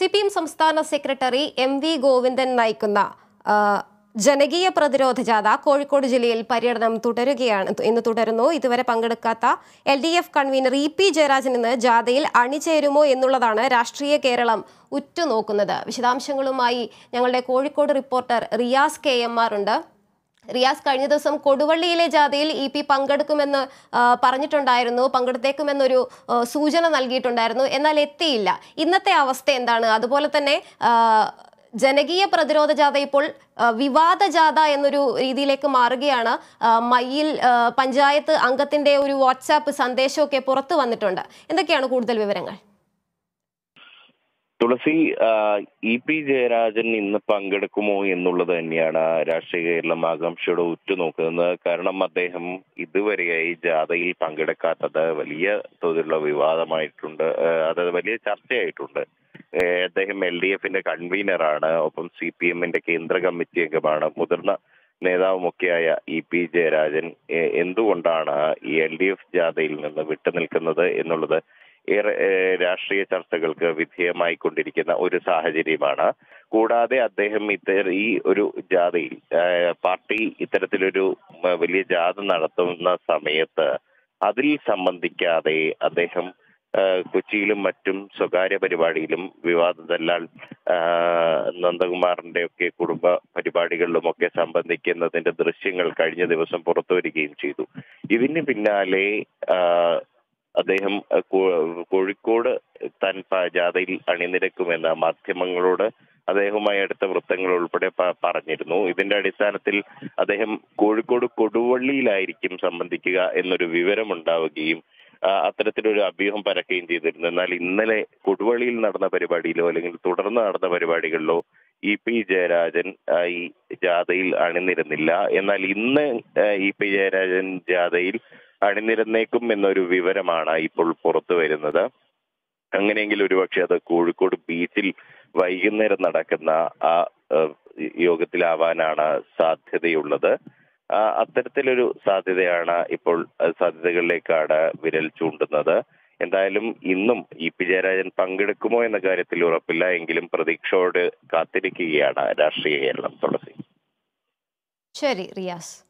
C P M സംസ്ഥാന secretary M V Govindan നയിക്കുന്ന ആ, ജനകീയ പ്രതിരോധ ജാഥ കോഴിക്കോട് ജില്ലയിൽ പര്യടനം തുടരുകയാണ് ഇന്ന് തുടരുന്നു ഇതുവരെ പങ്കെടുക്കാത്ത L D F convener E P Jayarajan ഇന്ന് ജാഥയിൽ അണിചേരുമോ എന്നുള്ളതാണ് രാഷ്ട്രീയ കേരളം ഉറ്റുനോക്കുന്നത് വിശദാംശങ്ങളുമായി ഞങ്ങളുടെ Kozhikode reporter Riyas K M R ഉണ്ട് റിയാസ് കഴിഞ്ഞ ദിവസം കൊടുവള്ളിയിലെ ജാഥയിൽ ഇ പി പങ്കെടുക്കുമെന്ന് ആ, പറഞ്ഞിട്ടുണ്ടായിരുന്നു പങ്കെടുത്തേക്കുമെന്നൊരു ആ, സൂചന നൽകിയിട്ടുണ്ടായിരുന്നു എന്നാൽ എത്തിയില്ല ഇന്നത്തെ അവസ്ഥ എന്താണ് അതുപോലെ തന്നെ ആ, ജനകീയ പ്രതിരോധ ജാഥ ഇപ്പോൾ ആ, വിവാദ ജാഥ എന്നൊരു രീതിയിലേക്ക് മാറുകയാണ് ആ, മയ്യിൽ ആ, പഞ്ചായത്ത് അംഗത്തിന്റെ ഒരു വാട്സാപ്പ് സന്ദേശമൊക്കെ പുറത്തു വന്നിട്ടുണ്ട് എന്തൊക്കെയാണ് കൂടുതൽ വിവരങ്ങൾ തുളസി ആ, ഇ പി ജയരാജൻ ഇന്ന് പങ്കെടുക്കുമോ എന്നുള്ളത് തന്നെയാണ് രാഷ്ട്രീയ കേരളം ആകാംക്ഷയോടെ ഉറ്റുനോക്കുന്നത് കാരണം അദ്ദേഹം ഇതുവരെയായി ജാഥയിൽ പങ്കെടുക്കാത്തത് വലിയ തോതിലുള്ള വിവാദമായിട്ടുണ്ട് ആ, അത് വലിയ ചർച്ചയായിട്ടുണ്ട് ഏ, അദ്ദേഹം എൽ ഡി എഫിന്റെ കൺവീനറാണ് ഒപ്പം സി പി എമ്മിന്റെ കേന്ദ്ര കമ്മിറ്റി അംഗമാണ് മുതിർന്ന നേതാവുമൊക്കെയായ ഇ പി ജയരാജൻ ഏ, എന്തുകൊണ്ടാണ് ഈ എൽ ഡി എഫ് ജാഥയിൽ നിന്ന് വിട്ടുനിൽക്കുന്നത് എന്നുള്ളത് ഏറെ ഏഹ്, രാഷ്ട്രീയ ചർച്ചകൾക്ക് വിധേയമായിക്കൊണ്ടിരിക്കുന്ന ഒരു സാഹചര്യമാണ് കൂടാതെ അദ്ദേഹം ഇത്തര ഈ ഒരു ജാഥയിൽ ഏഹ്, പാർട്ടി ഇത്തരത്തിലൊരു ഉം, വലിയ ജാഥ നടത്തുന്ന സമയത്ത് അതിൽ സംബന്ധിക്കാതെ അദ്ദേഹം ഏഹ്, കൊച്ചിയിലും മറ്റും സ്വകാര്യ പരിപാടിയിലും വിവാദ ദല്ലാൽ ആഹ്, നന്ദകുമാറിന്റെ ഒക്കെ കുടുംബ പരിപാടികളിലുമൊക്കെ സംബന്ധിക്കുന്നതിന്റെ ദൃശ്യങ്ങൾ കഴിഞ്ഞ ദിവസം പുറത്തു വരികയും ചെയ്തു ഇതിന് പിന്നാലെ ആഹ്, അദ്ദേഹം അഹ്, കോ- കോഴിക്കോട് താൻ പ- ജാഥയിൽ അണിനിരക്കുമെന്ന് മാധ്യമങ്ങളോട് അദ്ദേഹവുമായി അടുത്ത വൃത്തങ്ങൾ ഉൾപ്പെടെ പ- പറഞ്ഞിരുന്നു ഇതിന്റെ അടിസ്ഥാനത്തിൽ അദ്ദേഹം കോഴിക്കോട് കൊടുവള്ളിയിലായിരിക്കും സംബന്ധിക്കുക എന്നൊരു വിവരമുണ്ടാവുകയും ആ, അത്തരത്തിലൊരു അഭ്യൂഹം പരക്കുകയും ചെയ്തിരുന്നു എന്നാൽ ഇന്നലെ കൊടുവള്ളിയിൽ നടന്ന പരിപാടിയിലോ അല്ലെങ്കിൽ തുടർന്ന് നടന്ന പരിപാടികളിലോ ഇ പി ജയരാജൻ ആ, ഈ ജാഥയിൽ അണിനിരുന്നില്ല എന്നാൽ ഇന്ന് ആ, ഇ പി ജയരാജൻ ജാഥയിൽ അണിനിരന്നേക്കും എന്നൊരു വിവരമാണ് ഇപ്പോൾ പുറത്തു വരുന്നത് അങ്ങനെയെങ്കിൽ ഒരുപക്ഷെ അത് കോഴിക്കോട് ബീച്ചിൽ വൈകുന്നേരം നടക്കുന്ന ആ ഏഹ്, യോഗത്തിലാവാനാണ് സാധ്യതയുള്ളത് ആ, അത്തരത്തിലൊരു സാധ്യതയാണ് ഇപ്പോൾ അഹ് സാധ്യതകളിലേക്കാണ് വിരൽ ചൂണ്ടുന്നത് എന്തായാലും ഇന്നും ഇ പി ജയരാജൻ പങ്കെടുക്കുമോ എന്ന കാര്യത്തിൽ ഉറപ്പില്ല എങ്കിലും പ്രതീക്ഷയോട് കാത്തിരിക്കുകയാണ് രാഷ്ട്രീയ കേരളം തുളസി ശരി റിയാസ്